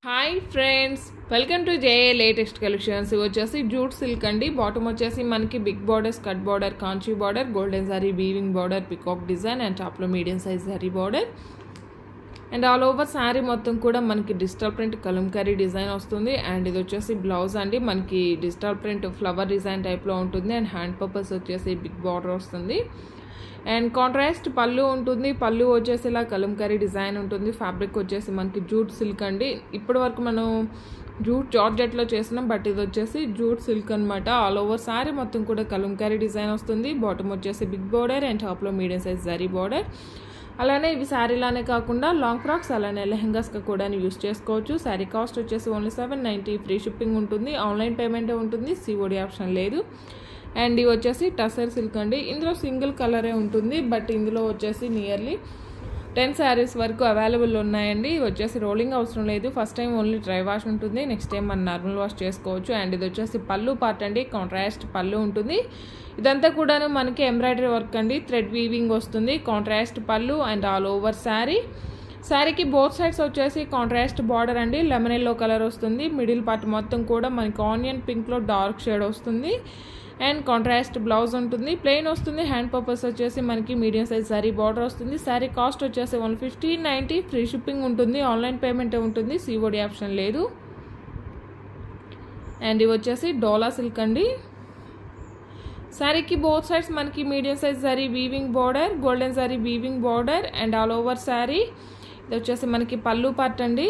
hi friends welcome to J A latest collections ఇవి వచ్చేసి jute silk అండి బాటమ్ వచ్చేసి మనకి బిగ్ బార్డర్ స్కట్ border Kanchi border golden zari weaving border peacock design and టాప్లో medium size zari border and all over sari మొత్తం కూడా మనకి డిజిటల్ ప్రింట్ కలంకరీ డిజైన్ వస్తుంది అండ్ ఇది వచ్చేసి బ్లౌజ్ అండి మనకి డిజిటల్ ప్రింట్ ఫ్లవర్ డిజైన్ టైప్లో ఉంటుంది అండ్ హ్యాండ్ పర్పస్ వచ్చేసి బిగ్ బార్డర్ వస్తుంది అండ్ కాంట్రాస్ట్ పళ్ళు ఉంటుంది పళ్ళు వచ్చేసి ఇలా కలంకరీ డిజైన్ ఉంటుంది ఫ్యాబ్రిక్ వచ్చేసి మనకి జూట్ సిల్క్ అండి ఇప్పటి వరకు మనం జూట్ జార్జెట్లో చేసినాం బట్ ఇది వచ్చేసి జూట్ సిల్క్ అనమాట ఆల్ ఓవర్ శారీ మొత్తం కూడా కలంకరీ డిజైన్ వస్తుంది బాటమ్ వచ్చేసి బిగ్ బార్డర్ అండ్ టాప్లో మీడియం సైజ్ జరీ బార్డర్ అలానే ఇవి శారీలానే కాకుండా లాంగ్ ఫ్రాక్స్ అలానే లెహంగాస్గా కూడా యూస్ చేసుకోవచ్చు శారీ కాస్ట్ వచ్చేసి only seven ninety free shipping ఉంటుంది ఆన్లైన్ పేమెంట్ ఉంటుంది సిఓడి ఆప్షన్ లేదు అండ్ ఇవి వచ్చేసి టసర్ సిల్క్ అండి ఇందులో సింగిల్ కలరే ఉంటుంది బట్ ఇందులో వచ్చేసి నియర్లీ టెన్ శారీస్ వరకు అవైలబుల్ ఉన్నాయండి ఇవి వచ్చేసి రోలింగ్ అవసరం లేదు first time only dry wash ఉంటుంది నెక్స్ట్ టైం మనం నార్మల్ వాష్ చేసుకోవచ్చు అండ్ ఇది వచ్చేసి పళ్ళు పార్ట్ అండి కాంట్రాస్ట్ పళ్ళు ఉంటుంది ఇదంతా కూడాను మనకి ఎంబ్రాయిడరీ వర్క్ అండి థ్రెడ్ వీవింగ్ వస్తుంది contrast pallu and all over sari శారీకి బోత్ సైడ్స్ వచ్చేసి కాంట్రాస్ట్ బార్డర్ అండి లెమన్ ఎల్లో కలర్ వస్తుంది మిడిల్ పార్ట్ మొత్తం కూడా మనకి ఆనియన్ పింక్లో డార్క్ షేడ్ వస్తుంది అండ్ కాంట్రాస్ట్ బ్లౌజ్ ఉంటుంది ప్లెయిన్ వస్తుంది హ్యాండ్ పర్పస్ వచ్చేసి మనకి మీడియం సైజ్ శారీ బార్డర్ వస్తుంది శారీ కాస్ట్ వచ్చేసి one fifteen ninety free shipping ఉంటుంది ఆన్లైన్ పేమెంట్ ఉంటుంది సిఓడి ఆప్షన్ లేదు అండ్ ఇవి వచ్చేసి డోలా సిల్క్ అండి శారీకి బోత్ సైడ్స్ మనకి medium size sari weaving border golden sari weaving border and all over sari ఇది వచ్చేసి మనకి పళ్ళు పార్ట్ అండి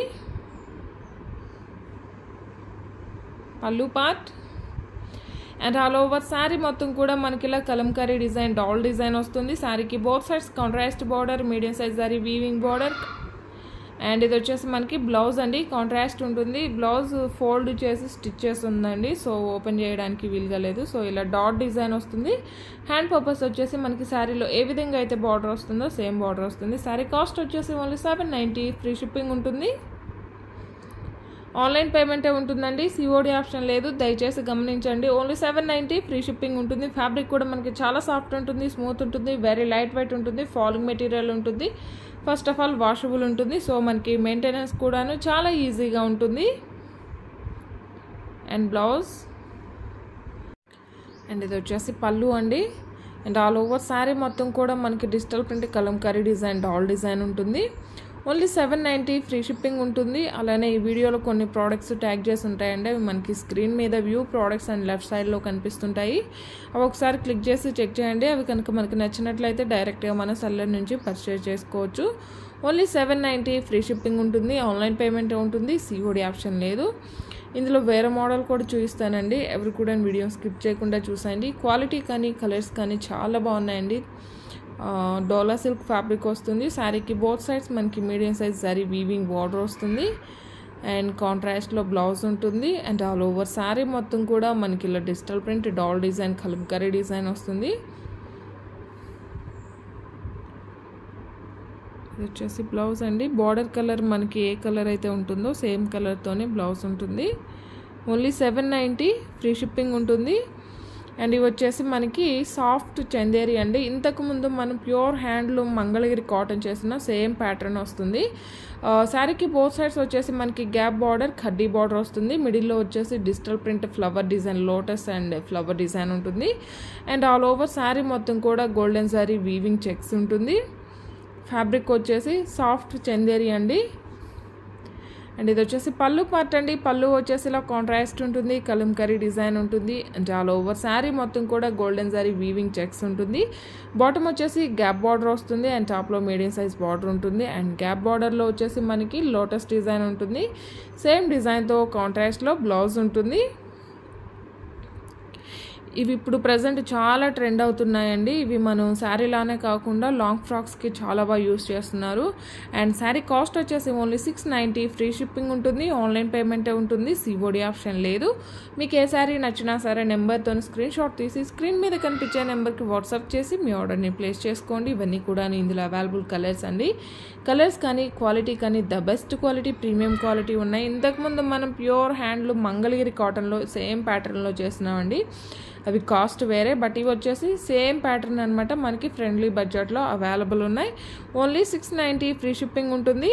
pallu part and all over sari మొత్తం కూడా మనకి ఇలా కలంకరీ డిజైన్ డాల్ డిజైన్ వస్తుంది శారీకి both sides contrast border medium size sari weaving border and ఇది వచ్చేసి మనకి బ్లౌజ్ అండి కాంట్రాస్ట్ ఉంటుంది బ్లౌజ్ ఫోల్డ్ చేసి స్టిచ్ చేసి ఉందండి సో ఓపెన్ చేయడానికి వీలుగా లేదు సో ఇలా డాట్ డిజైన్ వస్తుంది హ్యాండ్ పర్పస్ వచ్చేసి మనకి శారీలో ఏ విధంగా అయితే బార్డర్ వస్తుందో సేమ్ బార్డర్ వస్తుంది శారీ కాస్ట్ వచ్చేసి only seven ninety free shipping ఉంటుంది ఆన్లైన్ పేమెంటే ఉంటుందండి సిఓడి ఆప్షన్ లేదు దయచేసి గమనించండి only seven ninety free shipping ఉంటుంది ఫ్యాబ్రిక్ కూడా మనకి చాలా సాఫ్ట్ ఉంటుంది స్మూత్ ఉంటుంది వెరీ లైట్ వెయిట్ ఉంటుంది ఫాలింగ్ మెటీరియల్ ఉంటుంది ఫస్ట్ ఆఫ్ ఆల్ వాషబుల్ ఉంటుంది సో మనకి మెయింటెనెన్స్ కూడాను చాలా ఈజీగా ఉంటుంది అండ్ బ్లౌజ్ అండ్ ఇది వచ్చేసి పళ్ళు అండి అండ్ ఆల్ ఓవర్ శారీ మొత్తం కూడా మనకి digital print kalamkari design doll design ఉంటుంది only seven ninety free shipping ఉంటుంది అలానే ఈ వీడియోలో కొన్ని ప్రోడక్ట్స్ ట్యాగ్ చేసి ఉంటాయండి అవి మనకి స్క్రీన్ మీద వ్యూ ప్రోడక్ట్స్ అండ్ లెఫ్ట్ సైడ్లో కనిపిస్తుంటాయి అవి ఒకసారి క్లిక్ చేసి చెక్ చేయండి అవి కనుక మనకి నచ్చినట్లయితే డైరెక్ట్గా మన సెల్లర్ నుంచి పర్చేజ్ చేసుకోవచ్చు only seven ninety free shipping ఉంటుంది ఆన్లైన్ పేమెంట్ ఉంటుంది సిఓడి ఆప్షన్ లేదు ఇందులో వేరే మోడల్ కూడా చూపిస్తానండి ఎవరు కూడా వీడియో స్కిప్ చేయకుండా చూసండి క్వాలిటీ కానీ కలర్స్ కానీ చాలా బాగున్నాయండి డోలా సిల్క్ ఫ్యాబ్రిక్ వస్తుంది శారీకి బోత్ సైడ్స్ మనకి medium size sari weaving border వస్తుంది అండ్ కాంట్రాస్ట్లో బ్లౌజ్ ఉంటుంది అండ్ ఆల్ ఓవర్ శారీ మొత్తం కూడా మనకి ఇలా digital print doll design kalamkari design వస్తుంది ఇది వచ్చేసి బ్లౌజ్ అండి బార్డర్ కలర్ మనకి ఏ కలర్ అయితే ఉంటుందో సేమ్ కలర్తోనే బ్లౌజ్ ఉంటుంది only seven ninety free shipping ఉంటుంది అండ్ ఇవి వచ్చేసి మనకి సాఫ్ట్ చందేరి అండి ఇంతకుముందు మనం ప్యూర్ హ్యాండ్లూమ్ మంగళగిరి కాటన్ చేసిన సేమ్ ప్యాటర్న్ వస్తుంది శారీకి బోత్ సైడ్స్ వచ్చేసి మనకి గ్యాప్ బార్డర్ ఖడ్డీ బార్డర్ వస్తుంది మిడిల్లో వచ్చేసి digital print flower design lotus and flower design ఉంటుంది అండ్ ఆల్ ఓవర్ శారీ మొత్తం కూడా గోల్డెన్ శారీ వీవింగ్ చెక్స్ ఉంటుంది ఫ్యాబ్రిక్ వచ్చేసి సాఫ్ట్ చందేరి అండి అండ్ ఇది వచ్చేసి పళ్ళు పార్ట్ అండి పళ్ళు వచ్చేసి ఇలా కాంట్రాస్ట్ ఉంటుంది కలంకరీ డిజైన్ ఉంటుంది అండ్ ఆల్ ఓవర్ శారీ మొత్తం కూడా గోల్డెన్ శారీ వీవింగ్ చెక్స్ ఉంటుంది బాటమ్ వచ్చేసి గ్యాప్ బార్డర్ వస్తుంది అండ్ టాప్లో మీడియం సైజ్ బార్డర్ ఉంటుంది అండ్ గ్యాప్ బార్డర్లో వచ్చేసి మనకి లోటస్ డిజైన్ ఉంటుంది సేమ్ డిజైన్తో కాంట్రాస్ట్లో బ్లౌజ్ ఉంటుంది ఇవి ఇప్పుడు ప్రజెంట్ చాలా ట్రెండ్ అవుతున్నాయండి ఇవి మనం శారీలానే కాకుండా లాంగ్ ఫ్రాక్స్కి చాలా బాగా యూస్ చేస్తున్నారు అండ్ శారీ కాస్ట్ వచ్చేసి only six ninety free shipping ఉంటుంది ఆన్లైన్ పేమెంటే ఉంటుంది సిఓడి ఆప్షన్ లేదు మీకు ఏ శారీ నచ్చినా సరే నెంబర్తో స్క్రీన్ షాట్ తీసి స్క్రీన్ మీద కనిపించే నెంబర్కి వాట్సాప్ చేసి మీ ఆర్డర్ని ప్లేస్ చేసుకోండి ఇవన్నీ కూడా ఇందులో అవైలబుల్ కలర్స్ అండి కలర్స్ కానీ క్వాలిటీ కానీ the best quality premium quality ఉన్నాయి ఇంతకుముందు మనం ప్యూర్ హ్యాండ్లు మంగళగిరి కాటన్లో సేమ్ ప్యాటర్న్లో చేసినామండి అవి కాస్ట్ వేరే బట్ ఇవి వచ్చేసి సేమ్ ప్యాటర్న్ అనమాట మనకి ఫ్రెండ్లీ బడ్జెట్లో అవైలబుల్ ఉన్నాయి only six ninety free shipping ఉంటుంది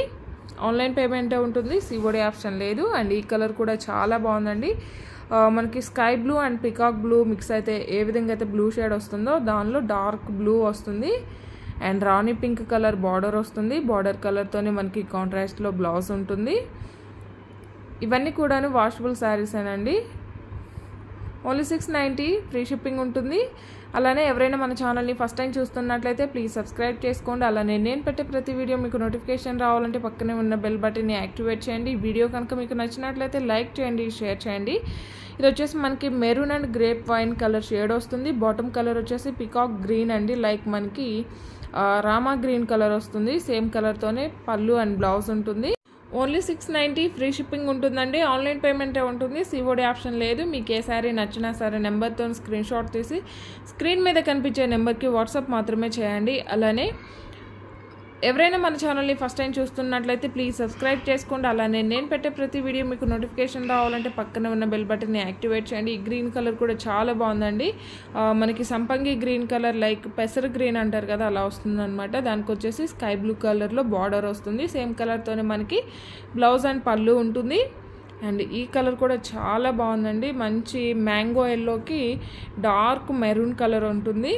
ఆన్లైన్ పేమెంటే ఉంటుంది సిఓడి ఆప్షన్ లేదు అండ్ ఈ కలర్ కూడా చాలా బాగుందండి ఆ, మనకి sky blue and peacock blue mix అయితే ఏ విధంగా అయితే బ్లూ షేడ్ వస్తుందో దానిలో డార్క్ బ్లూ వస్తుంది and rani pink colour border వస్తుంది బార్డర్ కలర్తోనే మనకి కాంట్రాస్ట్లో బ్లౌజ్ ఉంటుంది ఇవన్నీ కూడాను వాషబుల్ శారీస్ అండి only six ninety free shipping ఉంటుంది అలానే ఎవరైనా మన ఛానల్ని ఫస్ట్ టైం చూస్తున్నట్లయితే ప్లీజ్ సబ్స్క్రైబ్ చేసుకోండి అలానే నేను పెట్టే ప్రతి వీడియో మీకు నోటిఫికేషన్ రావాలంటే పక్కనే ఉన్న బెల్ బటన్ని యాక్టివేట్ చేయండి ఈ వీడియో కనుక మీకు నచ్చినట్లయితే లైక్ చేయండి షేర్ చేయండి ఇది వచ్చేసి మనకి maroon and grape wine colour shade వస్తుంది బాటమ్ కలర్ వచ్చేసి పికాక్ గ్రీన్ అండి లైక్ మనకి ఆ, రామా గ్రీన్ కలర్ వస్తుంది సేమ్ కలర్తోనే పళ్ళు అండ్ బ్లౌజ్ ఉంటుంది only six ninety free shipping ఉంటుందండి ఆన్లైన్ పేమెంటే ఉంటుంది సిఓడి ఆప్షన్ లేదు మీకు ఏ శారీ నచ్చినా సరే నెంబర్తో స్క్రీన్ షాట్ తీసి స్క్రీన్ మీద కనిపించే నెంబర్కి వాట్సాప్ మాత్రమే చేయండి అలానే ఎవరైనా మన ఛానల్ని ఫస్ట్ టైం చూస్తున్నట్లయితే ప్లీజ్ సబ్స్క్రైబ్ చేసుకోండి అలానే నేను పెట్టే ప్రతి వీడియో మీకు నోటిఫికేషన్ రావాలంటే పక్కన ఉన్న బెల్ బటన్ని యాక్టివేట్ చేయండి ఈ గ్రీన్ కలర్ కూడా చాలా బాగుందండి ఆ, మనకి సంపంగి గ్రీన్ కలర్ లైక్ పెసర గ్రీన్ అంటారు కదా అలా వస్తుంది అనమాట దానికి వచ్చేసి స్కై బ్లూ కలర్లో బార్డర్ వస్తుంది సేమ్ కలర్తోనే మనకి బ్లౌజ్ అండ్ పళ్ళు ఉంటుంది అండ్ ఈ కలర్ కూడా చాలా బాగుందండి మంచి మ్యాంగో ఎల్లోకి డార్క్ మెరూన్ కలర్ ఉంటుంది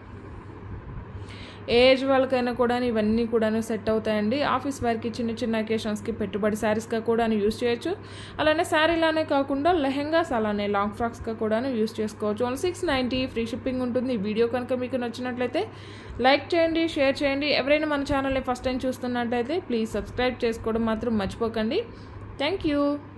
ఏజ్ వాళ్ళకైనా కూడా ఇవన్నీ కూడా సెట్ అవుతాయండి ఆఫీస్ వేర్కి చిన్న చిన్న అకేషన్స్కి పెట్టుబడి శారీస్గా కూడా యూస్ చేయొచ్చు అలానే శారీలానే కాకుండా లెహెంగాస్ అలానే లాంగ్ ఫ్రాక్స్గా కూడా యూస్ చేసుకోవచ్చు only six ninety free shipping ఉంటుంది ఈ వీడియో కనుక మీకు నచ్చినట్లయితే లైక్ చేయండి షేర్ చేయండి ఎవరైనా మన ఛానల్ని ఫస్ట్ టైం చూస్తున్నట్లయితే ప్లీజ్ సబ్స్క్రైబ్ చేసుకోవడం మాత్రం మర్చిపోకండి థ్యాంక్ యూ